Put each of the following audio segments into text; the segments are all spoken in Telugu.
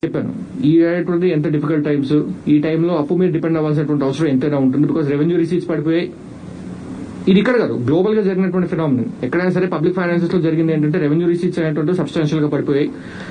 చెప్పాను ఈ అనేటువంటి ఎంత డిఫికల్ట్ టైమ్స్ ఈ టైంలో అప్పు మీద డిపెండ్ అవ్వాల్సినటువంటి అవసరం ఎంతైనా ఉంటుంది బికాస్ రెవెన్యూ రిసీట్స్ పడిపోయాయి ఇది ఇక్కడ కాదు గ్లోబల్ గా జరిగినటువంటి ఫినామినల్ ఎక్కడైనా సరే పబ్లిక్ ఫైనాన్సెస్ లో జరిగింది ఏంటంటే రెవెన్యూ రిసీట్స్ అనేటువంటి సబ్స్టాన్షియల్ గా పడిపోయాయి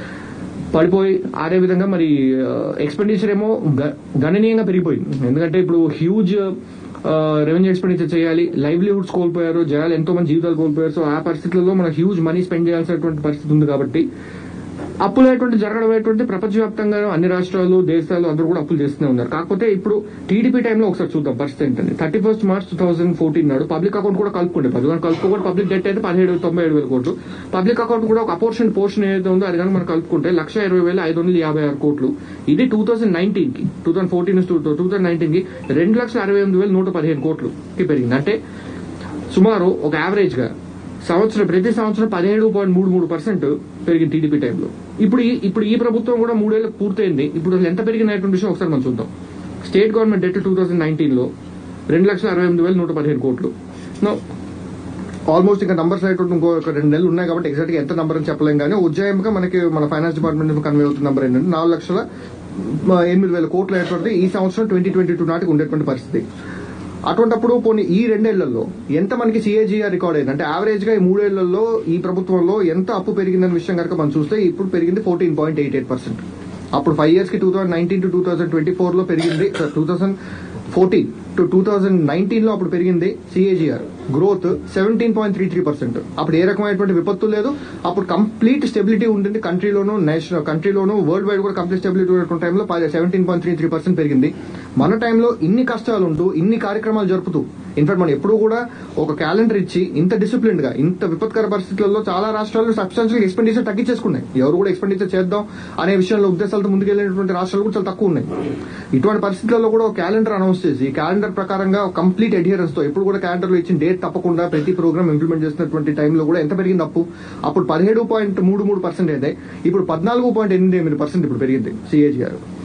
పడిపోయి అదే విధంగా మరి ఎక్స్పెండిచర్ ఏమో గ- గణనీయంగా పెరిగిపోయింది ఎందుకంటే ఇప్పుడు హ్యూజ్ రెవెన్యూ ఎక్స్పెండిచర్ చేయాలి లైవ్లీహుడ్స్ కోల్పోయారు జనాలు ఎంతో మంది జీవితాలు కోల్పోయారు సో ఆ పరిస్థితుల్లో మనం హ్యూజ్ మనీ స్పెండ్ చేయాల్సినటువంటి పరిస్థితి ఉంది కాబట్టి అప్పులు అనేటువంటి జరగడం అనేటువంటి ప్రపంచవ్యాప్తంగా అన్ని రాష్ట్రాలు దేశాలు అందరూ కూడా అప్పులు చేస్తూనే ఉన్నారు కాకపోతే ఇప్పుడు టీడీపీ టైంలో ఒకసారి చూద్దాం పరిస్థితి ఏంటంటే thirty first March two thousand fourteen నాడు పబ్లిక్ అకౌంట్ కూడా కలుపుకుంటే పది కలుపుకోకుండా పబ్లిక్ డెట్ అయితే పదిహేడు తొంభై ఏడు వేల కోట్లు పబ్లిక్ అకౌంట్ కూడా ఒక అపోర్షన్ పోర్షన్ ఏదైతే ఉందో అది కనుక మనం కలుపుకుంటే లక్ష ఇరవై వేల ఐదు వందల యాభై ఆరు కోట్లు ఇది టూ థౌసండ్ నైన్టీన్ కి two thousand fourteen two thousand nineteen కి రెండు లక్షల అరవై ఎనిమిది వేల నూట పదిహేను కోట్లు కి పెరిగింది అంటే సుమారు ఒక యావరేజ్ గా సంవత్సరం ప్రతి సంవత్సరం పదిహేడు పాయింట్ మూడు మూడు పర్సెంట్ పెరిగింది టీడీపీ టైంలో ఇప్పుడు ఈ ఇప్పుడు ఈ ప్రభుత్వం కూడా మూడేళ్ళు పూర్తయింది ఇప్పుడు అసలు ఎంత పెరిగినటువంటి విషయం ఒకసారి మనం చూద్దాం state government debt two thousand nineteen లో రెండు లక్షల అరవై ఎనిమిది వేల నూట పదిహేను కోట్లు Now, ఆల్మోస్ట్ ఇంకా నంబర్స్ అనేటువంటి ఇంకో ఒక రెండు నెలలు ఉన్నాయి కాబట్టి ఎగ్జాక్ట్ గా ఎంత నంబర్ అని చెప్పలేం కానీ ఉజ్జాయింపుగా మనకి మన ఫైనాన్స్ డిపార్ట్మెంట్ నుంచి కన్వే అవుతున్న నంబర్ ఏంటంటే నాలుగు లక్షల మ, ఎనిమిది వేల కోట్లు అనేటువంటి ఈ సంవత్సరం ట్వంటీ ట్వంటీ టూ నాటికి ఉండేటువంటి పరిస్థితి అటువంటప్పుడు పోనీ ఈ రెండేళ్లలో ఎంత మనకి సిఏజీఆర్ రికార్డ్ అయింది అంటే యావరేజ్ గా ఈ మూడేళ్లలో ఈ ప్రభుత్వంలో ఎంత అప్పు పెరిగిందనే విషయం కనుక మనం చూస్తే ఇప్పుడు పెరిగింది fourteen point eight eight percent అప్పుడు ఫైవ్ ఇయర్స్ కి two thousand nineteen to two thousand twenty four లో పెరిగింది two thousand fourteen to two thousand nineteen లో అప్పుడు పెరిగింది CAGR growth seventeen point three three percent అప్పుడు ఏ రకమైనటువంటి విపత్తు లేదు అప్పుడు కంప్లీట్ స్టెబిలిటీ ఉంటుంది కంట్రీలోను నేషనల్ కంట్రీలోను వరల్డ్ వైడ్ కూడా కంప్లీట్ స్టెబిలిటీ ఉన్నటువంటి టైంలో seventeen point three three percent పెరిగింది మన టైంలో ఇన్ని కష్టాలు ఉంటూ ఇన్ని కార్యక్రమాలు జరుపుతూ ఇన్ఫాక్ట్ మనం ఎప్పుడూ కూడా ఒక క్యాలెండర్ ఇచ్చి ఇంత డిసిప్లిన్ గా ఇంత విపత్కర పరిస్థితుల్లో చాలా రాష్ట్రాలు సబ్స్టాన్షియల్ ఎక్స్పెండిచర్ తగ్గించేసుకున్నాయి ఎవరు కూడా ఎక్స్పెండిచర్ చేద్దాం అనే విషయంలో ఉద్దేశాలతో ముందుకెళ్లినటువంటి రాష్ట్రాలు కూడా చాలా తక్కువ ఉన్నాయి ఇటువంటి పరిస్థితుల్లో కూడా ఒక క్యాలెండర్ అనౌన్స్ చేసి క్యాలెండర్ ప్రకారంగా కంప్లీట్ అడ్హియరెన్స్ తో ఎప్పుడు కూడా క్యాలెండర్ లో ఇచ్చిన డేట్ తప్పకుండా ప్రతి ప్రోగ్రామ్ ఇంప్లిమెంట్ చేసినటువంటి టైంలో కూడా ఎంత పెరిగింది అప్పు అప్పుడు పదిహేడు పాయింట్ మూడు మూడు పర్సెంట్ అయితే ఇప్పుడు పద్నాలుగు పాయింట్ ఎనిమిది ఎనిమిది పర్సెంట్ ఇప్పుడు పెరిగింది సిఏజీఆర్